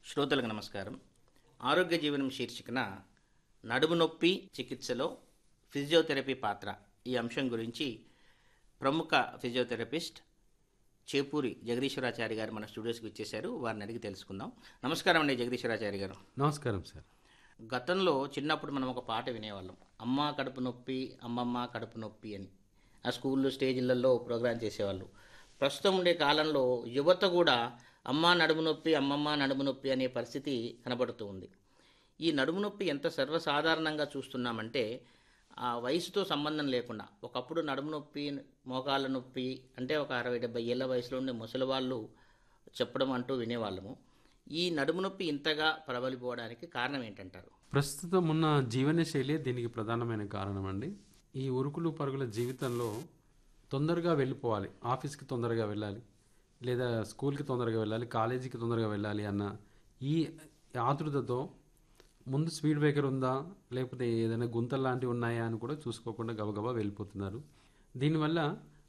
శ్రోతలకు నమస్కారం ఆరోగ్య జీవనం శీర్షికన నడుము నొప్పి చికిత్సలో ఫిజియోథెరపీ పాత్ర ఈ అంశం గురించి ప్రముఖ ఫిజియోథెరపిస్ట్ చేపూరి జగదీశ్వరాచారి గారు మన స్టూడియోస్కి వచ్చేశారు వారిని అడిగి తెలుసుకుందాం నమస్కారం అండి జగదీశ్వరాచారి గారు నమస్కారం సార్ గతంలో చిన్నప్పుడు మనం ఒక పాట వినేవాళ్ళం అమ్మ కడుపు నొప్పి అమ్మమ్మ కడుపు నొప్పి అని ఆ స్కూల్లో స్టేజ్లలో ప్రోగ్రాం చేసేవాళ్ళు ప్రస్తుతం ఉండే కాలంలో యువత కూడా అమ్మ నడుము నొప్పి అమ్మమ్మ నడుము నొప్పి అనే పరిస్థితి కనబడుతూ ఉంది ఈ నడుము నొప్పి ఎంత సర్వసాధారణంగా చూస్తున్నామంటే ఆ వయసుతో సంబంధం లేకుండా ఒకప్పుడు నడుము నొప్పి మోకాళ్ళ నొప్పి అంటే ఒక అరవై డెబ్బై ఏళ్ళ వయసులో ఉండే ముసలి వాళ్ళు చెప్పడం అంటూ వినేవాళ్ళము ఈ నడుము నొప్పి ఇంతగా ప్రబలిపోవడానికి కారణం ఏంటంటారు ప్రస్తుతం ఉన్న జీవనశైలి దీనికి ప్రధానమైన కారణం అండి ఈ ఉరుకులు పరుగుల జీవితంలో తొందరగా వెళ్ళిపోవాలి ఆఫీస్కి తొందరగా వెళ్ళాలి లేదా స్కూల్కి తొందరగా వెళ్ళాలి కాలేజీకి తొందరగా వెళ్ళాలి అన్న ఈ ఆతృతతో ముందు స్పీడ్ బ్రేకర్ ఉందా లేకపోతే ఏదైనా గుంతలు లాంటివి ఉన్నాయా అని కూడా చూసుకోకుండా గబగబా వెళ్ళిపోతున్నారు దీనివల్ల